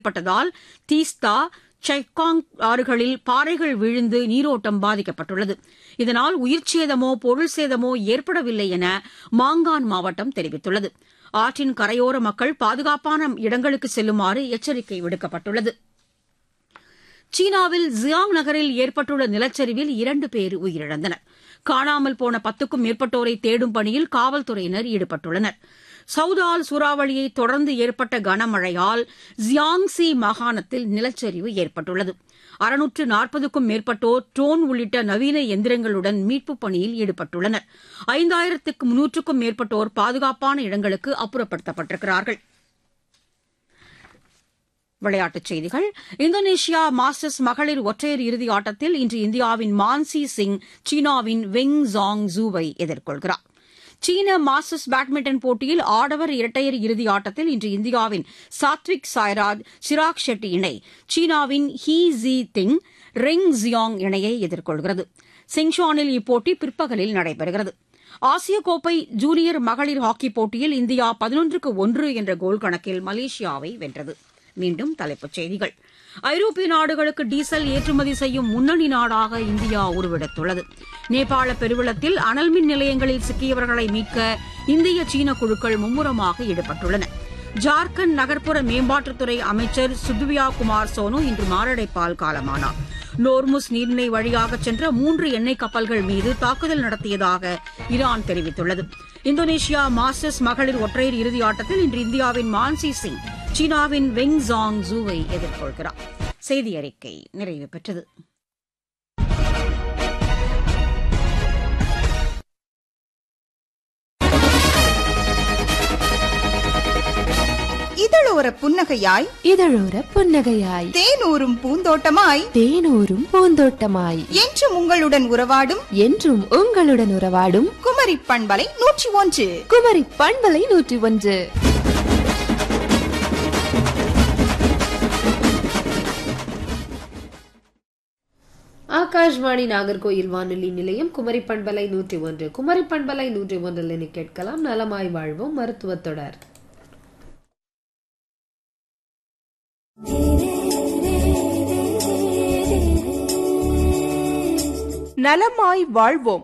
ஏற்பட்டதால் தீஸ்தா செக்காங் ஆறுகளில் பாறைகள் விழுந்து நீரோட்டம் பாதிக்கப்பட்டுள்ளது இதனால் உயிர்ச்சேதமோ பொருள் சேதமோ ஏற்படவில்லை என மாங்கான் மாவட்டம் தெரிவித்துள்ளது ஆற்றின் கரையோர மக்கள் பாதுகாப்பான இடங்களுக்கு செல்லுமாறு எச்சரிக்கை விடுக்கப்பட்டுள்ளது சீனாவில் ஜியாங் நகரில் ஏற்பட்டுள்ள நிலச்சரிவில் இரண்டு பேர் உயிரிழந்தனர் காணாமல் போன பத்துக்கும் மேற்பட்டோரை தேடும் பணியில் காவல்துறையினர் ஈடுபட்டுள்ளனர் சவுதால் சூறாவளியை தொடர்ந்து ஏற்பட்ட கனமழையால் ஜியாங்சி மாகாணத்தில் நிலச்சரிவு ஏற்பட்டுள்ளது அறுநூற்று நாற்பதுக்கும் மேற்பட்டோர் ட்ரோன் உள்ளிட்ட நவீன எந்திரங்களுடன் மீட்புப் பணியில் ஈடுபட்டுள்ளனர் ஐந்தாயிரத்துக்கு முன்னூற்றுக்கும் மேற்பட்டோர் பாதுகாப்பான இடங்களுக்கு அப்புறப்படுத்தப்பட்டிருக்கிறார்கள் விளையாட்டுச் செய்திகள் இந்தோனேஷியா மாஸ்டர்ஸ் மகளிர் ஒற்றையர் இறுதி ஆட்டத்தில் இன்று இந்தியாவின் மான்சி சிங் சீனாவின் வெங் ஜாங் ஜூவை எதிர்கொள்கிறார் சீன மாஸ்டர்ஸ் பேட்மிண்டன் போட்டியில் ஆடவர் இரட்டையர் இறுதி ஆட்டத்தில் இன்று இந்தியாவின் சாத்விக் சாய்ராஜ் சிராக் ஷெட்டி இணை சீனாவின் He Ji Ting Ren Xiang இணையை எதிர்கொள்கிறது சிங்ஷானில் இப்போட்டி பிற்பகலில் நடைபெறுகிறது ஆசிய கோப்பை ஜூனியர் மகளிர் ஹாக்கிப் போட்டியில் இந்தியா பதினொன்றுக்கு ஒன்று என்ற கோல் கணக்கில் மலேசியாவை வென்றது மீண்டும் தலைப்புச் செய்திகள் ஐரோப்பிய நாடுகளுக்கு டீசல் ஏற்றுமதி செய்யும் முன்னணி நாடாக இந்தியா உருவெடுத்துள்ளது நேபாள பெருவெள்ளத்தில் அனல் மின் நிலையங்களில் சிக்கியவர்களை மீட்க இந்திய சீன குழுக்கள் மும்முரமாக ஈடுபட்டுள்ளன ஜார்க்கண்ட் நகர்ப்புற மேம்பாட்டுத்துறை அமைச்சர் சுத்வியா குமார் சோனு இன்று மாரடைப்பால் காலமானார் நோர்முஸ் நீர்நிலை வழியாக சென்ற மூன்று எண்ணெய் கப்பல்கள் மீது தாக்குதல் நடத்தியதாக ஈரான் தெரிவித்துள்ளது இந்தோனேஷியா மாஸ்டர்ஸ் மகளிர் ஒற்றையர் இறுதி ஆட்டத்தில் இன்று இந்தியாவின் மான்சி சிங் சீனாவின் வெங் ஜாங் ஜூவை எதிர்கொள்கிறார் செய்தி அறிக்கை நிறைவு பெற்றது இதழோர புன்னகையாய் இதழோர புன்னகையாய் தேனூரும் பூந்தோட்டமாய் தேனூரும் பூந்தோட்டமாய் என்றும் உங்களுடன் உறவாடும் என்றும் உங்களுடன் உறவாடும் குமரி பண்பலை நூற்றி ஒன்று குமரி பண்பலை நூற்றி ஒன்று ஆகாஷ்வாணி நாகர்கோயில் வானொலி நிலையம் குமரி பண்பலை நூற்றி ஒன்று குமரி பண்பலை நூற்றி ஒன்றில் இனி கேட்கலாம் நலமாய் வாழ்வோம் மருத்துவத் தொடர் நலமாய் வாழ்வோம்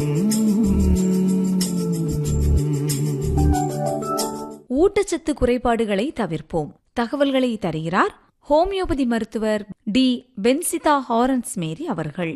ஊட்டச்சத்து குறைபாடுகளை தவிர்ப்போம் தகவல்களை தருகிறார் ஹோமியோபதி மருத்துவர் டி பென்சிதா ஹாரன்ஸ் மேரி அவர்கள்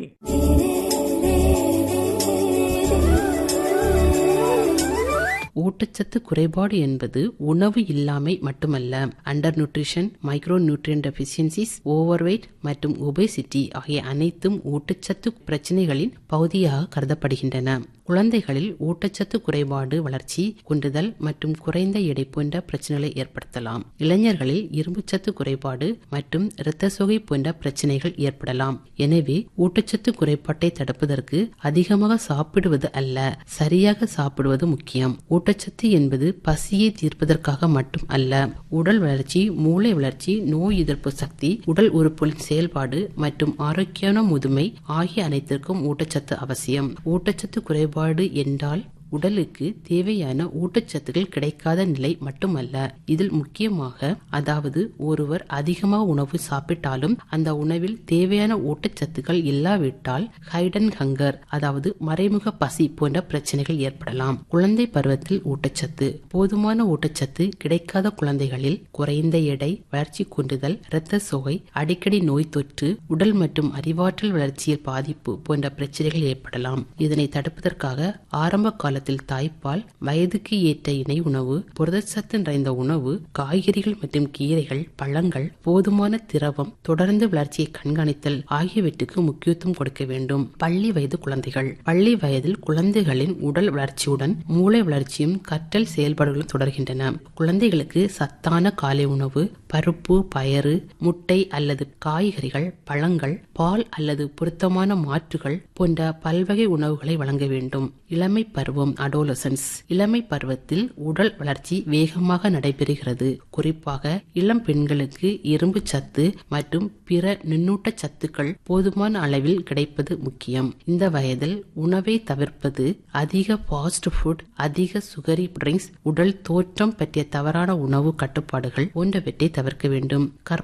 ஊட்டச்சத்து குறைபாடு என்பது உணவு இல்லாமை மட்டுமல்ல under nutrition micro nutrient deficiencies overweight மற்றும் ஒபேசிட்டி ஆகிய அனைத்தும் ஊட்டச்சத்து பிரச்சனைகளின் பகுதியாக கருதப்படுகின்றன குழந்தைகளில் ஊட்டச்சத்து குறைபாடு வளர்ச்சி குன்றுதல் மற்றும் குறைந்த எடை போன்ற பிரச்சனைகளை ஏற்படுத்தலாம் இளைஞர்களில் இரும்புச்சத்து குறைபாடு மற்றும் இரத்த சோகை போன்ற பிரச்சனைகள் ஏற்படலாம் எனவே ஊட்டச்சத்து குறைபாட்டை தடுப்பதற்கு அதிகமாக சாப்பிடுவது அல்ல சரியாக சாப்பிடுவது முக்கியம் ஊட்டச்சத்து என்பது பசியை தீர்ப்பதற்காக மட்டும் அல்ல உடல் வளர்ச்சி மூளை வளர்ச்சி நோய் எதிர்ப்பு சக்தி உடல் உறுப்புகளின் செயல்பாடு மற்றும் ஆரோக்கியமான முதுமை ஆகிய அனைத்திற்கும் ஊட்டச்சத்து அவசியம் ஊட்டச்சத்து குறைபாடு என்றால் உடலுக்கு தேவையான ஊட்டச்சத்துக்கள் கிடைக்காத நிலை மட்டுமல்ல இதில் முக்கியமாக அதாவது ஒருவர் அதிகமாக உணவு சாப்பிட்டாலும் அந்த உணவில் தேவையான ஊட்டச்சத்துக்கள் இல்லாவிட்டால் ஹைடன் ஹங்கர் அதாவது மறைமுக பசி போன்ற பிரச்சனைகள் ஏற்படலாம் குழந்தை பருவத்தில் ஊட்டச்சத்து போதுமான ஊட்டச்சத்து கிடைக்காத குழந்தைகளில் குறைந்த எடை வளர்ச்சி குன்றுதல் இரத்த சோகை அடிக்கடி நோய் தொற்று உடல் மற்றும் அறிவாற்றல் வளர்ச்சியில் பாதிப்பு போன்ற பிரச்சனைகள் ஏற்படலாம் இதனை தடுப்பதற்காக ஆரம்ப கால காலத்தில் தாய்ப்பால் வயதுக்கு ஏற்ற இணை உணவு புரதச்சத்து நிறைந்த உணவு காய்கறிகள் மற்றும் கீரைகள் பழங்கள் போதுமான திரவம் தொடர்ந்து வளர்ச்சியை கண்காணித்தல் ஆகியவற்றுக்கு முக்கியத்துவம் கொடுக்க வேண்டும் பள்ளி வயது குழந்தைகள் பள்ளி வயதில் குழந்தைகளின் உடல் வளர்ச்சியுடன் மூளை வளர்ச்சியும் கற்றல் செயல்பாடுகளும் தொடர்கின்றன குழந்தைகளுக்கு சத்தான காலை உணவு பருப்பு பயறு முட்டை அல்லது காய்கறிகள் பழங்கள் பால் அல்லது பொருத்தமான மாற்றுகள் போன்ற பல்வகை உணவுகளை வழங்க வேண்டும் இளமை பருவம் அடோலசன்ஸ் இளமை பருவத்தில் உடல் வளர்ச்சி வேகமாக நடைபெறுகிறது குறிப்பாக இளம் பெண்களுக்கு இரும்பு சத்து மற்றும் பிற நுண்ணூட்ட சத்துக்கள் போதுமான அளவில் கிடைப்பது முக்கியம் இந்த வயதில் உணவை தவிர்ப்பது அதிக ஃபாஸ்ட் ஃபுட் அதிக சுகரி ட்ரிங்க்ஸ் உடல் தோற்றம் பற்றிய தவறான உணவு கட்டுப்பாடுகள் போன்றவற்றை தவிர்க்க வேண்டும்